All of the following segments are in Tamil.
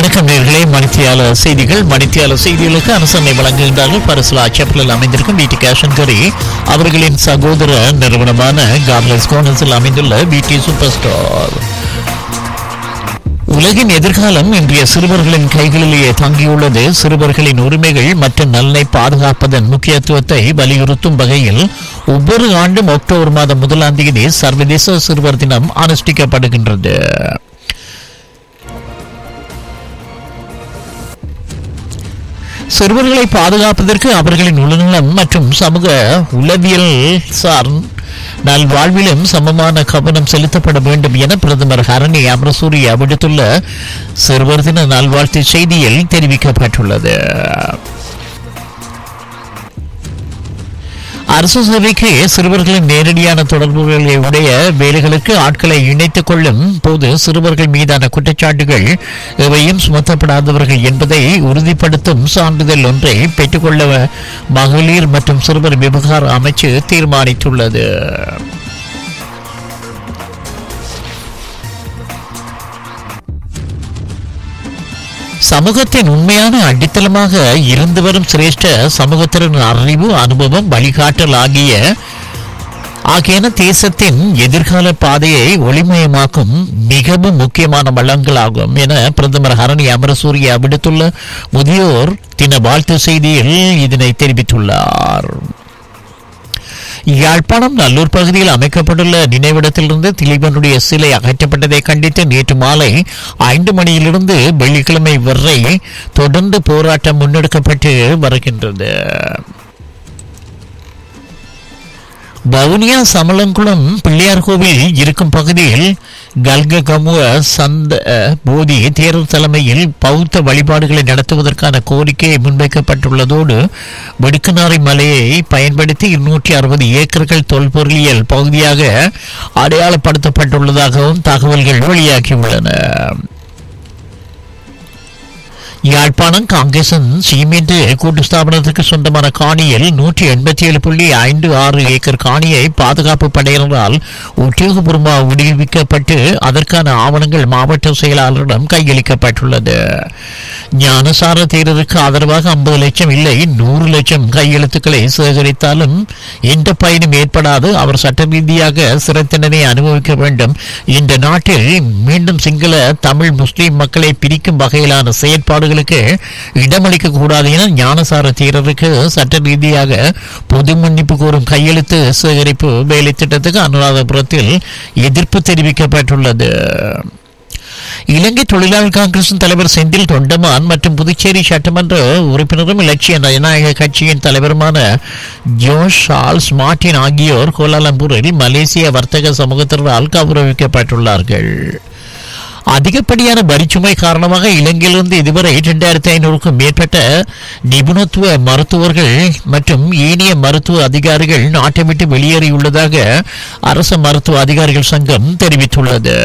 வணக்கம் நேர்களே மணித்தியால செய்திகள் மணித்தியால செய்திகளுக்கு அரசனை வழங்குகின்றார்கள் பரிசுலா செப்பலில் அமைந்திருக்கும் வீட்டு கேஷன் கரி அவர்களின் சகோதர நிறுவனமான கார்லஸ் கோனஸில் அமைந்துள்ள பிடி சூப்பர் ஸ்டோர் உலகின் எதிர்காலம் இன்றைய சிறுவர்களின் கைகளிலேயே தங்கியுள்ளது சிறுவர்களின் உரிமைகள் மற்றும் நலனை பாதுகாப்பதன் முக்கியத்துவத்தை வலியுறுத்தும் வகையில் ஒவ்வொரு ஆண்டும் அக்டோபர் மாதம் முதலாம் தேதி சர்வதேச சிறுவர் தினம் அனுஷ்டிக்கப்படுகின்றது சிறுவர்களை பாதுகாப்பதற்கு அவர்களின் உடல்நலம் மற்றும் சமூக உளவியல் சார் நல்வாழ்விலும் சமமான கவனம் செலுத்தப்பட வேண்டும் என பிரதமர் ஹரணி அமரசூரிய விடுத்துள்ள சிறுவர் தின நல்வாழ்த்து செய்தியில் தெரிவிக்கப்பட்டுள்ளது அரசு சேவைக்கு சிறுவர்களின் நேரடியான தொடர்புகளை உடைய வேலைகளுக்கு ஆட்களை இணைத்துக் கொள்ளும் போது சிறுவர்கள் மீதான குற்றச்சாட்டுகள் எவையும் சுமத்தப்படாதவர்கள் என்பதை உறுதிப்படுத்தும் சான்றிதழ் ஒன்றை பெற்றுக்கொள்ள மகளிர் மற்றும் சிறுவர் விவகார அமைச்சு தீர்மானித்துள்ளது சமூகத்தின் உண்மையான அடித்தளமாக இருந்து வரும் சிரேஷ்ட சமூகத்தின் அறிவு அனுபவம் வழிகாட்டல் ஆகிய ஆகியன தேசத்தின் எதிர்கால பாதையை ஒளிமயமாக்கும் மிகவும் முக்கியமான வளங்களாகும் என பிரதமர் ஹரணி அமரசூரிய விடுத்துள்ள முதியோர் தின வாழ்த்து செய்தியில் இதனை தெரிவித்துள்ளார் யாழ்ப்பாணம் நல்லூர் பகுதியில் அமைக்கப்பட்டுள்ள நினைவிடத்திலிருந்து திலீபனுடைய சிலை அகற்றப்பட்டதை கண்டித்து நேற்று மாலை ஐந்து மணியிலிருந்து வெள்ளிக்கிழமை வரை தொடர்ந்து போராட்டம் முன்னெடுக்கப்பட்டு வருகின்றது வவுனியா சமலங்குளம் பிள்ளையார் கோவில் இருக்கும் பகுதியில் கல்ககமுவ சந்த போதி தேர்தல் தலைமையில் பௌத்த வழிபாடுகளை நடத்துவதற்கான கோரிக்கை முன்வைக்கப்பட்டுள்ளதோடு வெடுக்கனாரி மலையை பயன்படுத்தி இருநூற்றி அறுபது ஏக்கர்கள் தொல்பொருளியல் பகுதியாக அடையாளப்படுத்தப்பட்டுள்ளதாகவும் தகவல்கள் வெளியாகியுள்ளன யாழ்ப்பாணம் காங்கிரசின் சீமெந்து கூட்டு ஸ்தாபனத்திற்கு சொந்தமான காணியில் நூற்றி எண்பத்தி ஏழு புள்ளி ஐந்து ஆறு ஏக்கர் காணியை பாதுகாப்பு படையினரால் உத்தியோகபூர்வமாக விடுவிக்கப்பட்டு அதற்கான ஆவணங்கள் மாவட்ட செயலாளரிடம் கையளிக்கப்பட்டுள்ளது ஞானசார தேரருக்கு ஆதரவாக ஐம்பது லட்சம் இல்லை நூறு லட்சம் கையெழுத்துக்களை சேகரித்தாலும் எந்த பயனும் ஏற்படாது அவர் சட்ட ரீதியாக சிறை தண்டனை அனுபவிக்க வேண்டும் இந்த நாட்டில் மீண்டும் சிங்கள தமிழ் முஸ்லிம் மக்களை பிரிக்கும் வகையிலான செயற்பாடுகளுக்கு இடமளிக்க கூடாது என ஞானசார தீரருக்கு சட்ட ரீதியாக பொது மன்னிப்பு கோரும் கையெழுத்து சேகரிப்பு வேலை திட்டத்துக்கு அனுராதபுரத்தில் எதிர்ப்பு தெரிவிக்கப்பட்டுள்ளது இலங்கை தொழிலாளர் காங்கிரசின் தலைவர் செந்தில் தொண்டமான் மற்றும் புதுச்சேரி சட்டமன்ற உறுப்பினரும் இலட்சிய ஜனநாயக கட்சியின் தலைவருமான ஜோஷ் சார்ல்ஸ் மார்டின் ஆகியோர் கோலாலம்பூரில் மலேசிய வர்த்தக சமூகத்தினரால் கௌரவிக்கப்பட்டுள்ளார்கள் அதிகப்படியான வரிச்சுமை காரணமாக இலங்கையிலிருந்து இதுவரை இரண்டாயிரத்தி ஐநூறுக்கும் மேற்பட்ட நிபுணத்துவ மருத்துவர்கள் மற்றும் ஏனைய மருத்துவ அதிகாரிகள் நாட்டை விட்டு வெளியேறியுள்ளதாக அரசு மருத்துவ அதிகாரிகள் சங்கம் தெரிவித்துள்ளது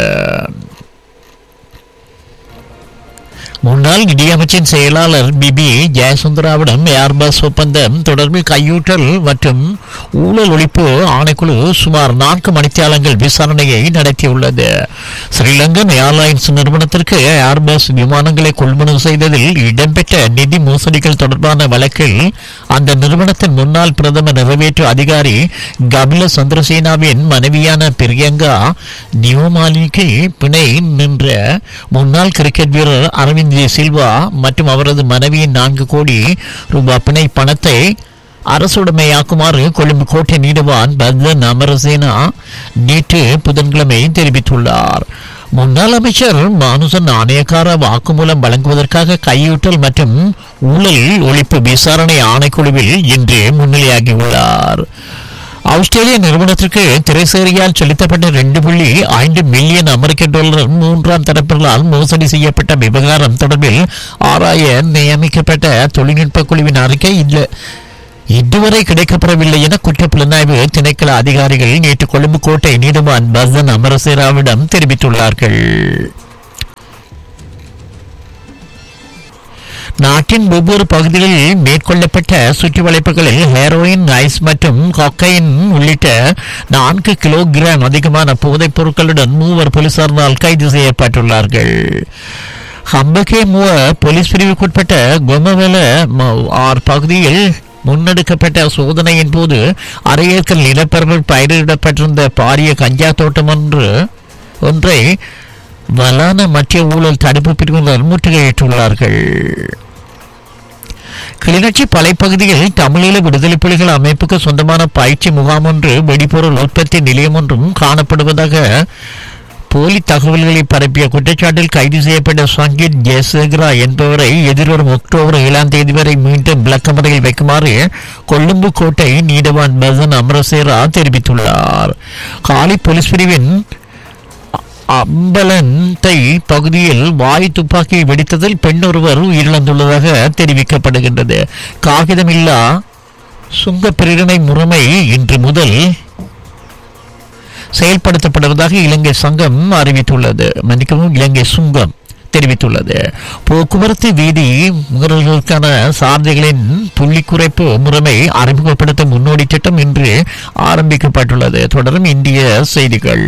முன்னாள் நிதியமைச்சின் செயலாளர் பிபி ஜெயசுந்தராவிடம் ஏர்பஸ் ஒப்பந்தம் தொடர்பில் கையூட்டல் மற்றும் ஊழல் ஒழிப்பு ஆணைக்குழு சுமார் நான்கு மணித்தியாலங்கள் விசாரணையை நடத்தியுள்ளது ஸ்ரீலங்கன் ஏர்லைன்ஸ் நிறுவனத்திற்கு ஏர்பஸ் விமானங்களை கொள்முதல் செய்ததில் இடம்பெற்ற நிதி மோசடிகள் தொடர்பான வழக்கில் அந்த நிறுவனத்தின் முன்னாள் பிரதம நிறைவேற்று அதிகாரி கபில சந்திரசேனாவின் மனைவியான பிரியங்கா நியோமாலிக்கு பிணை நின்ற முன்னாள் கிரிக்கெட் வீரர் அரவிந்த் ஜே சில்வா மற்றும் அவரது மனைவியின் நான்கு கோடி ரூபாய் பிணை பணத்தை அரசுடைமையாக்குமாறு கொழும்பு கோட்டை நீடுவான் பத்லன் அமரசேனா நேற்று புதன்கிழமை தெரிவித்துள்ளார் முன்னாள் அமைச்சர் மானுசன் ஆணையக்கார வாக்குமூலம் வழங்குவதற்காக கையூட்டல் மற்றும் ஊழல் ஒழிப்பு விசாரணை ஆணைக்குழுவில் இன்று முன்னிலையாகியுள்ளார் ஆஸ்திரேலிய நிறுவனத்திற்கு திரைசேரியால் செலுத்தப்பட்ட ரெண்டு புள்ளி ஐந்து மில்லியன் அமெரிக்க டாலர் மூன்றாம் தரப்பினரால் மோசடி செய்யப்பட்ட விவகாரம் தொடர்பில் ஆராய நியமிக்கப்பட்ட தொழில்நுட்ப குழுவின் அறிக்கை இல்லை இதுவரை கிடைக்கப்பெறவில்லை என குற்றப்புலனாய்வு திணைக்கள அதிகாரிகள் நேற்று கொழும்பு கோட்டை நீதிவான் பசன் அமரசேராவிடம் தெரிவித்துள்ளார்கள் நாட்டின் ஒவ்வொரு பகுதிகளில் மேற்கொள்ளப்பட்ட சுற்றி வளைப்புகளில் ஹெரோயின் ஐஸ் மற்றும் கொக்கைன் உள்ளிட்ட நான்கு கிலோகிராம் அதிகமான போதைப் பொருட்களுடன் மூவர் போலீசாரினால் கைது செய்யப்பட்டுள்ளார்கள் ஹம்பகே முவ போலீஸ் பிரிவுக்குட்பட்ட கொமவெல ம- ஆர் பகுதியில் முன்னெடுக்கப்பட்ட சோதனையின் போது அரை ஏக்கர் நிலப்பரப்பில் பயிரிடப்பட்டிருந்த பாரிய கஞ்சா தோட்டம் ஒன்று ஒன்றை வலான மத்திய ஊழல் தடுப்பு பிரிவினர் முற்றுகையிட்டுள்ளார்கள் கிளிநொச்சி பலைப்பகுதியில் தமிழீழ விடுதலை புலிகள் அமைப்புக்கு சொந்தமான பயிற்சி முகாம் ஒன்று வெடிபொருள் உற்பத்தி நிலையம் ஒன்றும் காணப்படுவதாக போலி தகவல்களை பரப்பிய குற்றச்சாட்டில் கைது செய்யப்பட்ட சங்கீத் ஜெயசேகரா என்பவரை எதிர்வரும் அக்டோபர் ஏழாம் தேதி வரை மீண்டும் விளக்கமறையில் வைக்குமாறு கொழும்பு கோட்டை நீதவான் பசன் அமரசேரா தெரிவித்துள்ளார் காலி போலீஸ் பிரிவின் அம்பலந்தை பகுதியில் வாய் துப்பாக்கி வெடித்ததில் பெண் ஒருவர் உயிரிழந்துள்ளதாக தெரிவிக்கப்படுகின்றது காகிதமில்லா சுங்க பிரேரணை முறைமை இன்று முதல் செயல்படுத்தப்படுவதாக இலங்கை சங்கம் அறிவித்துள்ளது மன்னிக்கவும் இலங்கை சுங்கம் தெரிவித்துள்ளது போக்குவரத்து வீதி முகர்களுக்கான சார்ஜைகளின் புள்ளி குறைப்பு முறைமை அறிமுகப்படுத்தும் முன்னோடி திட்டம் இன்று ஆரம்பிக்கப்பட்டுள்ளது தொடரும் இந்திய செய்திகள்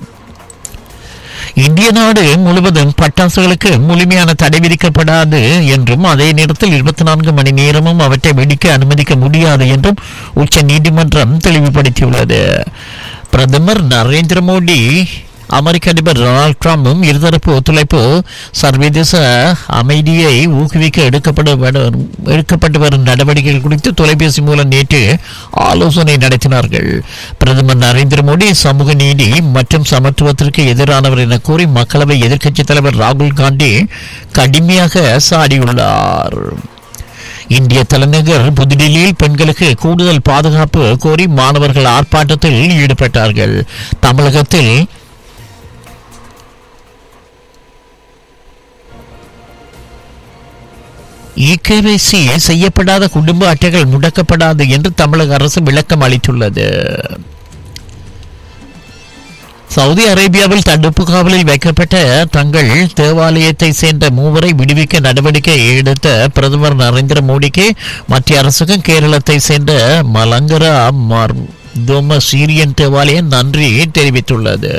இந்திய நாடு முழுவதும் பட்டாசுகளுக்கு முழுமையான தடை விதிக்கப்படாது என்றும் அதே நேரத்தில் இருபத்தி நான்கு மணி நேரமும் அவற்றை வெடிக்க அனுமதிக்க முடியாது என்றும் உச்ச நீதிமன்றம் தெளிவுபடுத்தியுள்ளது பிரதமர் நரேந்திர மோடி அமெரிக்க அதிபர் டொனால்ட் ட்ரம்பும் இருதரப்பு ஒத்துழைப்பு சர்வதேச அமைதியை ஊக்குவிக்க எடுக்கப்பட வரும்- எடுக்கப்பட்டு வரும் நடவடிக்கைகள் குறித்து தொலைபேசி மூலம் நேற்று ஆலோசனை நடத்தினார்கள் பிரதமர் நரேந்திர மோடி சமூக நீதி மற்றும் சமத்துவத்திற்கு எதிரானவர் என கூறி மக்களவை எதிர்க்கட்சித் தலைவர் ராகுல் காந்தி கடுமையாக சாடியுள்ளார் இந்திய தலைநகர் புதுடில்லியில் பெண்களுக்கு கூடுதல் பாதுகாப்பு கோரி மாணவர்கள் ஆர்ப்பாட்டத்தில் ஈடுபட்டார்கள் தமிழகத்தில் இகேவைசி செய்யப்படாத குடும்ப அட்டைகள் முடக்கப்படாது என்று தமிழக அரசு விளக்கம் அளித்துள்ளது சவுதி அரேபியாவில் தடுப்பு காவலில் வைக்கப்பட்ட தங்கள் தேவாலயத்தை சேர்ந்த மூவரை விடுவிக்க நடவடிக்கை எடுத்த பிரதமர் நரேந்திர மோடிக்கு மத்திய அரசுக்கும் கேரளத்தை சேர்ந்த மலங்கரா மர்தோம சீரியன் தேவாலயம் நன்றி தெரிவித்துள்ளது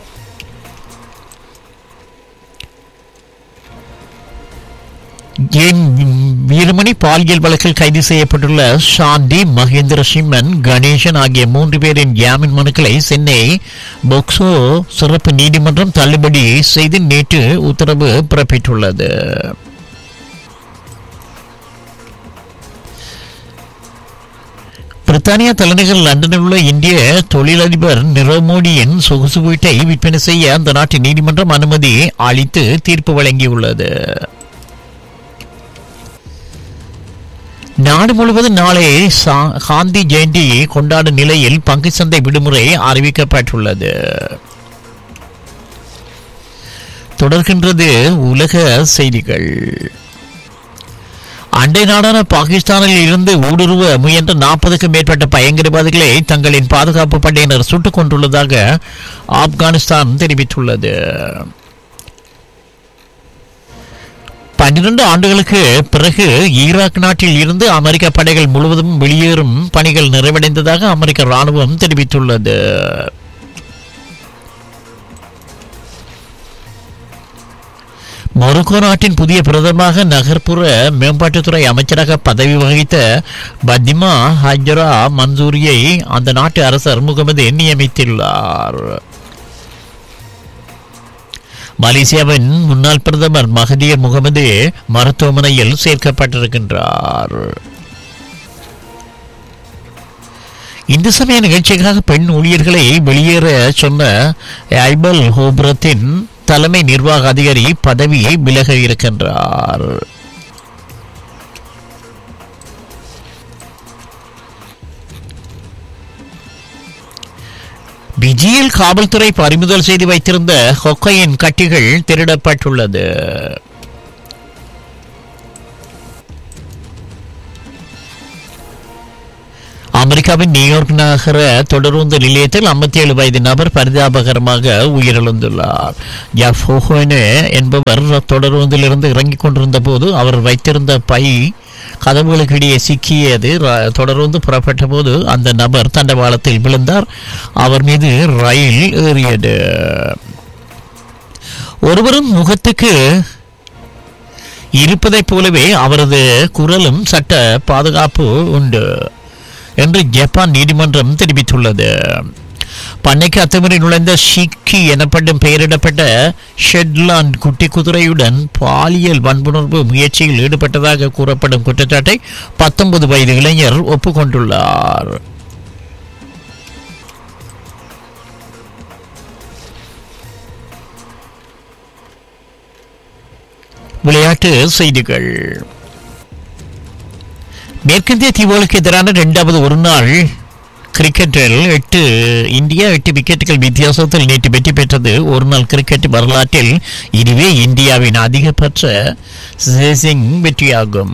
என் வீரமணி பாலியல் வழக்கில் கைது செய்யப்பட்டுள்ள சாந்தி மகேந்திர சிம்மன் கணேசன் ஆகிய மூன்று பேரின் ஜாமீன் மனுக்களை சென்னை போக்சோ சிறப்பு நீதிமன்றம் தள்ளுபடி செய்து நேற்று உத்தரவு பிறப்பித்துள்ளது பிரித்தானியா தலைநகர் லண்டனில் உள்ள இந்திய தொழிலதிபர் நிரவ் மோடியின் சொகுசு வீட்டை விற்பனை செய்ய அந்த நாட்டின் நீதிமன்றம் அனுமதி அளித்து தீர்ப்பு வழங்கியுள்ளது நாடு முழுவதும் நாளை சா- காந்தி ஜெயந்தி கொண்டாடும் நிலையில் பங்கு சந்தை விடுமுறை அறிவிக்கப்பட்டுள்ளது தொடர்கின்றது உலக செய்திகள் அண்டை நாடான பாகிஸ்தானில் இருந்து ஊடுருவ முயன்ற நாற்பதுக்கும் மேற்பட்ட பயங்கரவாதிகளை தங்களின் பாதுகாப்பு படையினர் சுட்டுக் கொண்டுள்ளதாக ஆப்கானிஸ்தான் தெரிவித்துள்ளது பன்னிரண்டு ஆண்டுகளுக்கு பிறகு ஈராக் நாட்டில் இருந்து அமெரிக்க படைகள் முழுவதும் வெளியேறும் பணிகள் நிறைவடைந்ததாக அமெரிக்க ராணுவம் தெரிவித்துள்ளது மொரோக்கோ நாட்டின் புதிய பிரதமராக நகர்ப்புற மேம்பாட்டுத்துறை அமைச்சராக பதவி வகித்த பத்திமா ஹஜ்ரா மன்சூரியை அந்த நாட்டு அரசர் முகமது நியமித்துள்ளார் மலேசியாவின் முன்னாள் பிரதமர் மகதீர் முகமது மருத்துவமனையில் சேர்க்கப்பட்டிருக்கின்றார் இந்து சமய நிகழ்ச்சிக்காக பெண் ஊழியர்களை வெளியேற சொன்ன ஐபல் ஹோப்ரத்தின் தலைமை நிர்வாக அதிகாரி பதவியை விலக இருக்கின்றார் பிஜியில் காவல்துறை பறிமுதல் செய்து வைத்திருந்த கொக்கையின் கட்டிகள் திருடப்பட்டுள்ளது அமெரிக்காவின் நியூயார்க் நகர தொடருந்து நிலையத்தில் 57 வயது நபர் பரிதாபகரமாக உயிரிழந்துள்ளார் ஜெஃப் ஹோஹோனே என்பவர் தொடருந்திலிருந்து இறங்கிக் கொண்டிருந்த போது அவர் வைத்திருந்த பை கதவுகளுக்கு இடையே சிக்கியது ர- தொடர்ந்து புறப்பட்ட போது அந்த நபர் தண்டவாளத்தில் விழுந்தார் அவர் மீது ரயில் ஏறியது ஒருவரும் முகத்துக்கு இருப்பதைப் போலவே அவரது குரலும் சட்ட பாதுகாப்பு உண்டு என்று ஜப்பான் நீதிமன்றம் தெரிவித்துள்ளது பண்ணைக்கு அத்துமீறி நுழைந்த ஷிக்கி எனப்படும் பெயரிடப்பட்ட ஷெட்லாண்ட் குட்டி குதிரையுடன் பாலியல் வன்புணர்வு முயற்சியில் ஈடுபட்டதாக கூறப்படும் குற்றச்சாட்டை பத்தொன்பது வயது இளைஞர் ஒப்புக்கொண்டுள்ளார் விளையாட்டு செய்திகள் மேற்கிந்திய தீவுகளுக்கு எதிரான இரண்டாவது ஒருநாள் கிரிக்கெட்டில் எட்டு இந்தியா எட்டு விக்கெட்டுகள் வித்தியாசத்தில் நேற்று வெற்றி பெற்றது ஒரு நாள் கிரிக்கெட் வரலாற்றில் இதுவே இந்தியாவின் அதிகபட்ச சேசிங் வெற்றியாகும்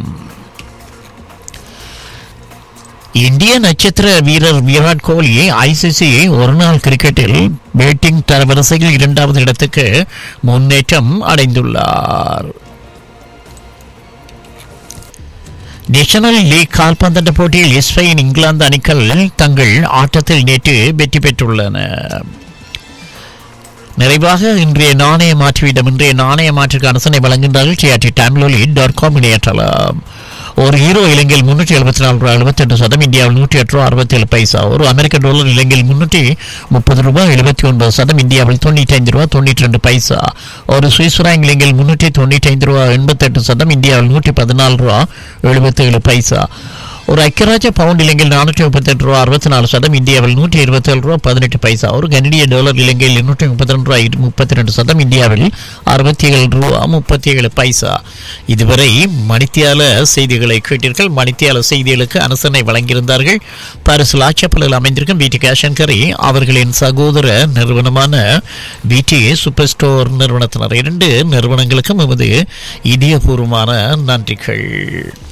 இந்திய நட்சத்திர வீரர் விராட் கோலி ஐசிசி ஒருநாள் கிரிக்கெட்டில் பேட்டிங் தரவரிசையில் இரண்டாவது இடத்துக்கு முன்னேற்றம் அடைந்துள்ளார் நேஷனல் லீக் கால்பந்தாட்ட போட்டியில் ஸ்பெயின் இங்கிலாந்து அணிகள் தங்கள் ஆட்டத்தில் நேற்று வெற்றி பெற்றுள்ளன நிறைவாக இன்றைய நாணய மாற்றுவிடம் இன்றைய நாணய மாற்றுக்கு அனுசனை வழங்குகின்றார்கள் டிஆர்டி டைம்லொலி டாட் காம் இணையற்றலாம் ஒரு ஹீரோ இலங்கையில் முன்னூற்றி எழுபத்தி நாலு ரூபாய் எழுபத்தெட்டு சதம் இந்தியாவில் நூற்றி எட்டு ரூபா அறுபத்தேழு பைசா ஒரு அமெரிக்க டாலர் இலங்கையில் முன்னூற்றி முப்பது ரூபாய் எழுபத்தி ஒன்பது சதம் இந்தியாவில் தொண்ணூற்றி ஐந்து ரூபா தொண்ணூற்றி ரெண்டு பைசா ஒரு சுவிஸ் ஃப்ராங்க் இலங்கையில் முன்னூற்றி தொண்ணூற்றி ஐந்து ரூபா எண்பத்தெட்டு சதம் இந்தியாவில் நூற்றி பதினாலு ரூபா எழுபத்தேழு பைசா ஒரு ஐக்கியராஜ்ய பவுண்ட் இலங்கையில் நானூற்றி முப்பத்தெட்டு ரூபா அறுபத்தி நாலு சதம் இந்தியாவில் நூற்றி இருபத்தேழு ரூபா பதினெட்டு பைசா ஒரு கனடிய டாலர் இலங்கையில் இருநூற்றி முப்பத்தி ரெண்டு ரூபா முப்பத்தி ரெண்டு சதம் இந்தியாவில் அறுபத்தி ஏழு ரூபா முப்பத்தி ஏழு பைசா இதுவரை மணித்தியால செய்திகளை கேட்டீர்கள் மணித்தியால செய்திகளுக்கு அனுசரணை வழங்கியிருந்தார்கள் பாரிஸ் லாச்சப்பலில் அமைந்திருக்கும் பிடி கேஷன்கரி அவர்களின் சகோதர நிறுவனமான பிடி சூப்பர் ஸ்டோர் நிறுவனத்தினர் இரண்டு நிறுவனங்களுக்கும் எமது இதயபூர்வமான நன்றிகள்